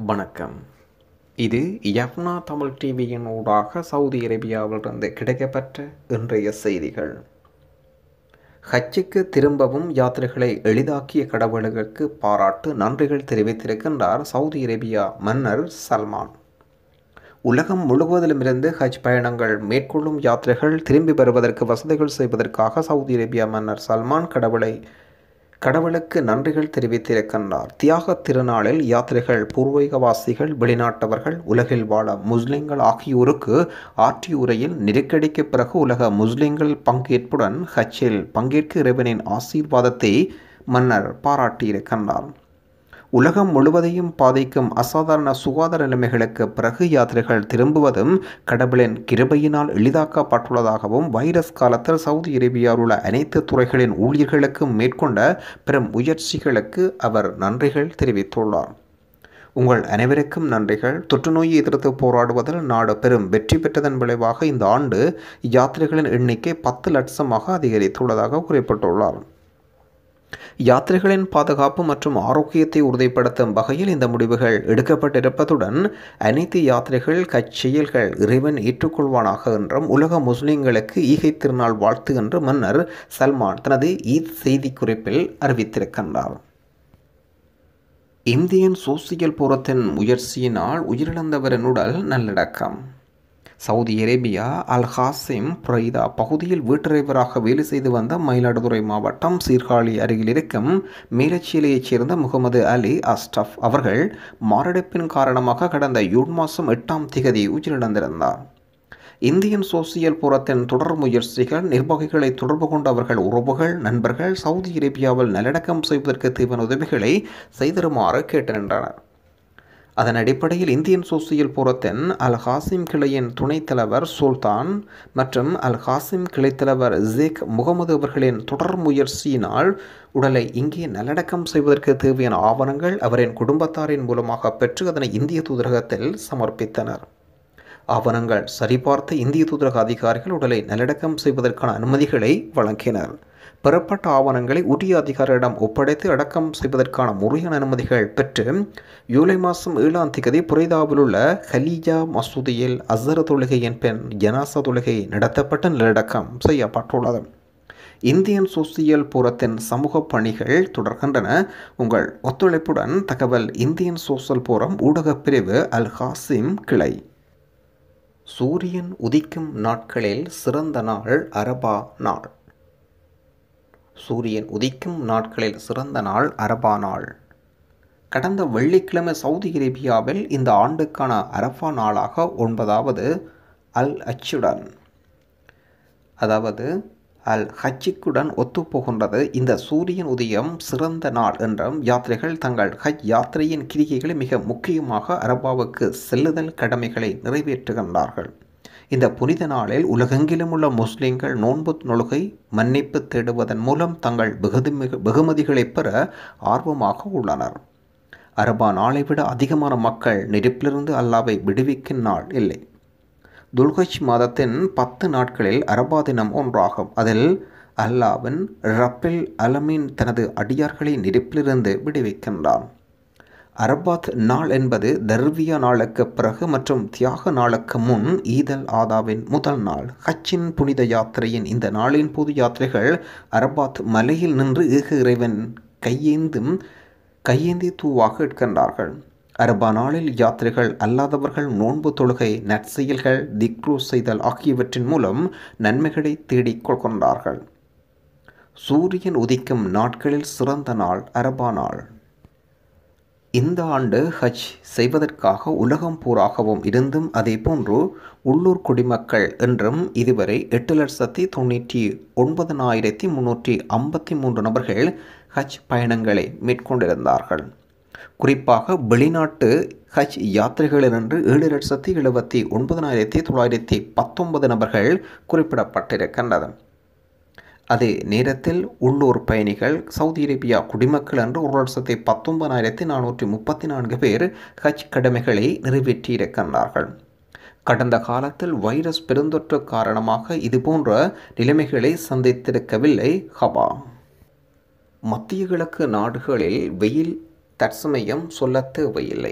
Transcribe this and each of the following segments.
வணக்கம் இது யப்னா தமிழ் டிவியின் ஊடாக சவுதி அரேபியாவிலிருந்து கிடைக்கப்பெற்ற இன்றைய செய்திகள் ஹஜ்ஜுக்கு திரும்பவும் யாத்திரைகளை எளிதாக்கிய கடவுளுக்கு பாராட்டு நன்றிகள் தெரிவித்திருக்கின்றார் சவுதி அரேபியா மன்னர் சல்மான் உலகம் முழுவதிலுமிருந்து ஹஜ் பயணங்கள் மேற்கொள்ளும் யாத்திரைகள் திரும்பி வருவதற்கு வசதிகள் செய்வதற்காக சவுதி அரேபியா மன்னர் சல்மான் கடவுளை கடவுளுக்கு நன்றிகள் தெரிவித்திருக்கின்றார் தியாக திருநாளில் யாத்திரைகள் பூர்வீகவாசிகள் வெளிநாட்டவர்கள் உலகில் வாழ முஸ்லிம்கள் ஆகியோருக்கு ஆற்றிய உரையில் நெருக்கடிக்கு பிறகு உலக முஸ்லிம்கள் பங்கேற்புடன் ஹஜ்ஜில் பங்கேற்க இறைவனின் ஆசீர்வாதத்தை மன்னர் பாராட்டியிருக்கின்றார் உலகம் முழுவதையும் பாதிக்கும் அசாதாரண சுகாதார நிலைமைகளுக்கு பிறகு யாத்திரைகள் திரும்புவதும் கடவுளின் கிருபையினால் எளிதாக்கப்பட்டுள்ளதாகவும் வைரஸ் காலத்தில் சவுதி அரேபியாவில் உள்ள அனைத்து துறைகளின் ஊழியர்களுக்கும் மேற்கொண்ட பெரும் முயற்சிகளுக்கு அவர் நன்றிகள் தெரிவித்துள்ளார் உங்கள் அனைவருக்கும் நன்றிகள் தொற்றுநோயை எதிர்த்து போராடுவதில் நாடு பெரும் வெற்றி பெற்றதன் விளைவாக இந்த ஆண்டு யாத்திரைகளின் எண்ணிக்கை பத்து லட்சமாக அதிகரித்துள்ளதாக குறிப்பிட்டுள்ளார் யாத்திரைகளின் பாதுகாப்பு மற்றும் ஆரோக்கியத்தை உறுதிப்படுத்தும் வகையில் இந்த முடிவுகள் எடுக்கப்பட்டிருப்பதுடன் அனைத்து யாத்திரைகள் கச்செயல்கள் இறைவன் ஏற்றுக்கொள்வானாக என்றும் உலக முஸ்லிம்களுக்கு ஈகை திருநாள் வாழ்த்து என்று மன்னர் சல்மான் தனது ஈத் செய்தி குறிப்பில் அறிவித்திருக்கின்றார் இந்தியன் சோசியல் புறத்தின் முயற்சியினால் உயிரிழந்தவரின் உடல் நல்லடக்கம் Saudi Arabia Al Qassim Buraidah பகுதியில் வீட்டுறைவராக வேலை செய்து வந்த மயிலாடுதுறை மாவட்டம் சீர்காழி அருகில் இருக்கும் மேலச்சேலையைச் சேர்ந்த முகமது அலி அஸ்டப் அவர்கள் மாரடைப்பின் காரணமாக கடந்த ஜூன் மாதம் எட்டாம் திகதி உயிரிழந்திருந்தார் இந்தியன் சோசியல் புறத்தின் தொடர் முயற்சிகள் நிர்வாகிகளை தொடர்பு கொண்ட அவர்கள் உறவுகள் நண்பர்கள் சவுதி அரேபியாவில் நல்லடக்கம் செய்வதற்கு தேவையான உதவிகளை செய்திருமாறு கேட்டிருந்தனர் அதன் அடிப்படையில் இந்தியன் சோசியல் புறத்தின் அல் ஹாசிம் கிளையின் துணைத் தலைவர் சுல்தான் மற்றும் அல் ஹாசிம் கிளைத்தலைவர் ஜேக் முகமது அவர்களின் தொடர் முயற்சியினால் உடலை இங்கே நல்லடக்கம் செய்வதற்கு தேவையான ஆவணங்கள் அவரின் குடும்பத்தாரின் மூலமாக பெற்று அதனை இந்திய தூதரகத்தில் சமர்ப்பித்தனர் ஆவணங்கள் சரிபார்த்த இந்திய தூதரக அதிகாரிகள் உடலை நல்லடக்கம் செய்வதற்கான அனுமதிகளை வழங்கினர் பெறப்பட்ட ஆவணங்களை உரிய அதிகாரியிடம் ஒப்படைத்து அடக்கம் செய்வதற்கான முறையான அனுமதிகள் பெற்று ஜூலை மாதம் ஏழாம் திகதி புரைதாவில் உள்ள ஹலீஜா மசூதியில் அசர தொழுகையின் பெண் ஜனாசா தொழுகை நடத்தப்பட்ட நிலடக்கம் செய்யப்பட்டுள்ளது இந்தியன் சோசியல் புறத்தின் சமூக பணிகள் தொடர்கின்றன உங்கள் ஒத்துழைப்புடன் தகவல் இந்தியன் சோசியல் புறம் ஊடகப் பிரிவு அல் ஹாசிம் கிளை சூரியன் உதிக்கும் நாட்களில் சிறந்த நாள் அரபா நாள் சூரியன் உதிக்கும் நாட்களில் சிறந்த நாள் அரபா நாள் கடந்த வெள்ளிக்கிழமை சவுதி அரேபியாவில் இந்த ஆண்டுக்கான அரபா நாளாக ஒன்பதாவது அல் அச்சுடன் அதாவது அல் ஹஜ்ஜிக்குடன் ஒத்துப்போகின்றது இந்த சூரியன் உதயம் சிறந்த நாள் என்றும் யாத்திரைகள் தங்கள் ஹஜ் யாத்திரையின் கிரிகைகளை மிக முக்கியமாக அரபாவுக்கு செல்லுதல் கடமைகளை நிறைவேற்றுகின்றார்கள் இந்த புனித நாளில் உலகெங்கிலும் உள்ள முஸ்லிம்கள் நோன்பு நொழுகை மன்னிப்பு தேடுவதன் மூலம் தங்கள் வெகுமதிகளை பெற ஆர்வமாக உள்ளனர் அரபா நாளை விட அதிகமான மக்கள் நெருப்பிலிருந்து அல்லாவை விடுவிக்கும் நாள் இல்லை துல்கஜ் மாதத்தின் பத்து நாட்களில் அரபா தினம் ஒன்றாகும் அதில் அல்லாவின் ரப்பில் அலமீன் தனது அடியார்களை நெருப்பிலிருந்து விடுவிக்கின்றான் அரபாத் நாள் என்பது தர்வியா நாளுக்கு பிறகு மற்றும் தியாக நாளுக்கு முன் ஈதல் ஆதாவின் முதல் நாள் ஹச்சின் புனித யாத்திரையின் இந்த நாளின் பொது யாத்திரைகள் அரபாத் மலையில் நின்று ஏக இறைவன் கையேந்தும் கையேந்தி தூவாக எடுக்கின்றார்கள் அரபா நாளில் யாத்திரைகள் அல்லாதவர்கள் நோன்பு தொழுகை நற்செயல்கள் திக்ரு செய்தல் ஆகியவற்றின் மூலம் நன்மைகளை தேடிக் கொள்கின்றார்கள் சூரியன் உதிக்கும் நாட்களில் சிறந்த நாள் அரபா நாள் இந்த ஆண்டு ஹஜ் செய்வதற்காக உலகம் பூராகவும் இருந்தும் அதே போன்று உள்ளூர் குடிமக்கள் என்றும் இதுவரை எட்டு லட்சத்தி தொண்ணூற்றி ஒன்பதனாயிரத்தி முன்னூற்றி ஐம்பத்தி மூன்று நபர்கள் ஹஜ் பயணங்களை மேற்கொண்டிருந்தார்கள் குறிப்பாக வெளிநாட்டு ஹஜ் யாத்திரைகளினின்று ஏழு லட்சத்தி எழுபத்தி ஒன்பதனாயிரத்தி தொள்ளாயிரத்தி பத்தொன்பது நபர்கள் குறிப்பிடப்பட்டிருக்கின்றது அதே நேரத்தில் உள்ளூர் பயணிகள் சவுதி அரேபியா குடிமக்கள் என்று ஒரு லட்சத்தி பத்தொன்பதாயிரத்தி நானூற்றி முப்பத்தி நான்கு பேர் ஹஜ் கடமைகளை நிறைவேற்றியிருக்கின்றார்கள் கடந்த காலத்தில் வைரஸ் பெருந்தொற்று காரணமாக இதுபோன்ற நிலைமைகளை சந்தித்திருக்கவில்லை ஹபா மத்திய கிழக்கு நாடுகளில் வெயில் தற்சமயம் சொல்ல தேவையில்லை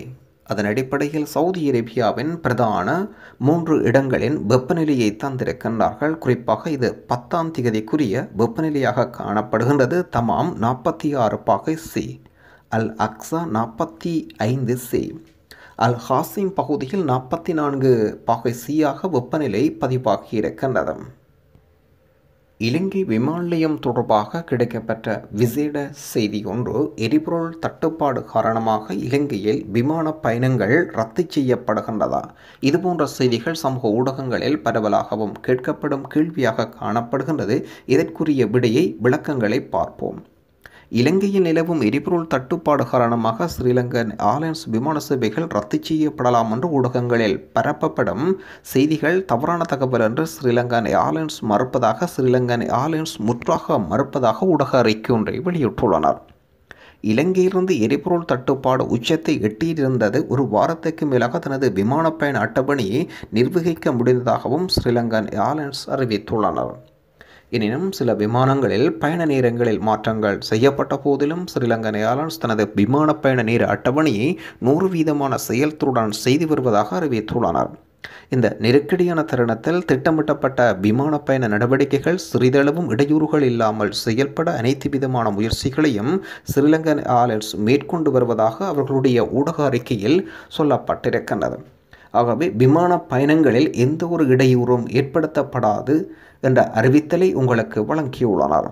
அதன் அடிப்படையில் சவுதி அரேபியாவின் பிரதான மூன்று இடங்களின் வெப்பநிலையை தந்திருக்கின்றார்கள் குறிப்பாக இது பத்தாம் திகதிக்குரிய வெப்பநிலையாக காணப்படுகின்றது தமாம் நாற்பத்தி ஆறு பாகை சி அல் அக்ஸா நாற்பத்தி ஐந்து சி அல் ஹாசிம் பகுதியில் நாற்பத்தி நான்கு பாகை சியாக வெப்பநிலை பதிவாகி இருக்கின்றது இலங்கை விமான நிலையம் தொடர்பாக கிடைக்கப்பெற்ற விசேட செய்தி ஒன்று எரிபொருள் தட்டுப்பாடு காரணமாக இலங்கையில் விமான பயணங்கள் ரத்து செய்யப்படுகின்றதா இதுபோன்ற செய்திகள் சமூக ஊடகங்களில் பரவலாகவும் கேட்கப்படும் கேள்வியாக காணப்படுகின்றது இதற்குரிய விடையை விளக்கங்களை பார்ப்போம் இலங்கையில் நிலவும் எரிபொருள் தட்டுப்பாடு காரணமாக ஸ்ரீலங்கன் ஏர்லைன்ஸ் விமான சேவைகள் ரத்து செய்யப்படலாம் என்று ஊடகங்களில் பரப்பப்படும் செய்திகள் தவறான தகவல் என்று ஸ்ரீலங்கன் ஏர்லைன்ஸ் மறுப்பதாக ஸ்ரீலங்கன் ஏர்லைன்ஸ் முற்றாக மறுப்பதாக ஊடக அறிக்கை ஒன்றை வெளியிட்டுள்ளனர் இலங்கையிலிருந்து எரிபொருள் தட்டுப்பாடு உச்சத்தை எட்டியிருந்தது ஒரு வாரத்துக்கு மேலாக தனது விமான பயண அட்டவணையை நிர்வகிக்க முடிந்ததாகவும் ஸ்ரீலங்கன் ஏர்லைன்ஸ் அறிவித்துள்ளனர் எனினும் சில விமானங்களில் பயண நேரங்களில் மாற்றங்கள் செய்யப்பட்ட போதிலும் ஸ்ரீலங்கன் ஏர்லைன்ஸ் தனது விமான பயண நேர அட்டவணையை நூறு வீதமான செயல்துடன் செய்து வருவதாக அறிவித்துள்ளனர் இந்த நெருக்கடியான தருணத்தில் திட்டமிட்டப்பட்ட விமான பயண நடவடிக்கைகள் சிறிதளவும் இடையூறுகள் இல்லாமல் செயல்பட அனைத்து விதமான முயற்சிகளையும் ஸ்ரீலங்கன் ஏர்லைன்ஸ் மேற்கொண்டு வருவதாக அவர்களுடைய ஊடக அறிக்கையில் சொல்லப்பட்டிருக்கின்றது ஆகவே விமான பயணங்களில் எந்த ஒரு இடையூறும் ஏற்படுத்தப்படாது என்ற அறிவித்தலை உங்களுக்கு வழங்கியுள்ளனர்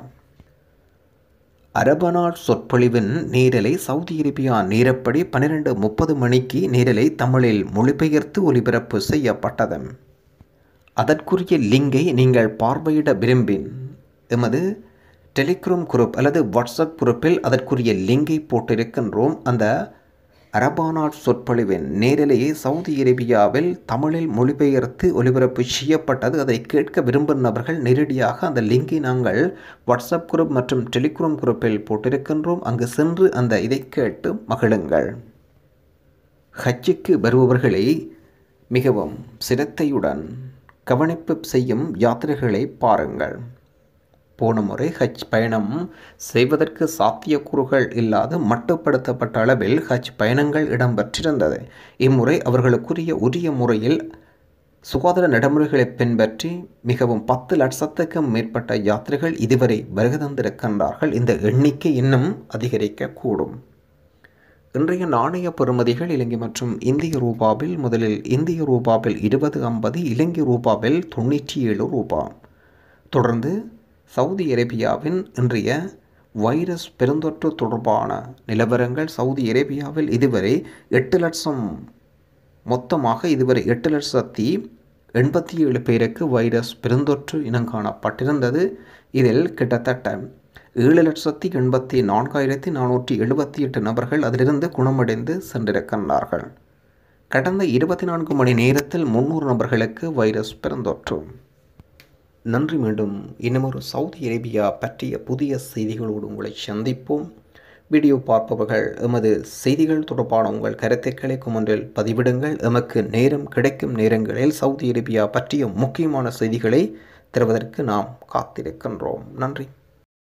அரபநாள் சொற்பொழிவின் நேரலை சவுதி அரேபியா நேரப்படி பன்னிரண்டு முப்பது மணிக்கு நேரலை தமிழில் மொழிபெயர்த்து ஒலிபரப்பு செய்யப்பட்டது அதற்குரிய லிங்கை நீங்கள் பார்வையிட விரும்பின் எமது டெலிகிராம் குரூப் அல்லது வாட்ஸ்அப் குரூப்பில் அதற்குரிய லிங்கை போட்டிருக்கின்றோம் அந்த அரபானாட் சொற்பொழிவின் நேரலையை சவுதி அரேபியாவில் தமிழில் மொழிபெயர்த்து ஒலிபரப்பு செய்யப்பட்டது அதை கேட்க விரும்பும் நபர்கள் நேரடியாக அந்த லிங்கை நாங்கள் வாட்ஸ்அப் குரூப் மற்றும் டெலிகிராம் குரூப்பில் போட்டிருக்கின்றோம் அங்கு சென்று அந்த இதை கேட்டு மகிழுங்கள் ஹஜ்ஜுக்கு வருபவர்களை மிகவும் சிரத்தையுடன் கவனிப்பு செய்யும் யாத்திரைகளை பாருங்கள் போன முறை ஹஜ் பயணம் செய்வதற்கு சாத்தியக்கூறுகள் இல்லாது மட்டுப்படுத்தப்பட்ட அளவில் ஹஜ் பயணங்கள் இடம்பெற்றிருந்தது இம்முறை அவர்களுக்குரிய உரிய முறையில் சுகாதார நடைமுறைகளை பின்பற்றி மிகவும் பத்து லட்சத்துக்கும் மேற்பட்ட யாத்திரைகள் இதுவரை வருகை தந்திருக்கின்றார்கள் இந்த எண்ணிக்கை இன்னும் அதிகரிக்கக்கூடும் இன்றைய நாணய பெறுமதிகள் இலங்கை மற்றும் இந்திய ரூபாவில் முதலில் இந்திய ரூபாவில் இருபது ஐம்பது இலங்கை ரூபாவில் தொண்ணூற்றி ஏழு ரூபா தொடர்ந்து சவுதி அரேபியாவின் இன்றைய வைரஸ் பெருந்தொற்று தொடர்பான நிலவரங்கள் சவுதி அரேபியாவில் இதுவரை எட்டு லட்சம் மொத்தமாக இதுவரை எட்டு லட்சத்தி எண்பத்தி ஏழு பேருக்கு வைரஸ் பெருந்தொற்று இனம் காணப்பட்டிருந்தது இதில் கிட்டத்தட்ட ஏழு லட்சத்தி எண்பத்தி நான்காயிரத்தி நானூற்றி எழுபத்தி எட்டு நபர்கள் அதிலிருந்து குணமடைந்து சென்றிருக்கின்றார்கள் கடந்த இருபத்தி நான்கு மணி நேரத்தில் முன்னூறு நபர்களுக்கு வைரஸ் பெருந்தொற்று நன்றி மீண்டும் இன்னமொரு சவுதி அரேபியா பற்றிய புதிய செய்திகளோடு உங்களை சந்திப்போம் வீடியோ பார்ப்பவர்கள் எமது செய்திகள் தொடர்பான உங்கள் கருத்துக்களை குமன்றில் பதிவிடுங்கள் எமக்கு நேரம் கிடைக்கும் நேரங்களில் சவுதி அரேபியா பற்றிய முக்கியமான செய்திகளை தருவதற்கு நாம் காத்திருக்கின்றோம் நன்றி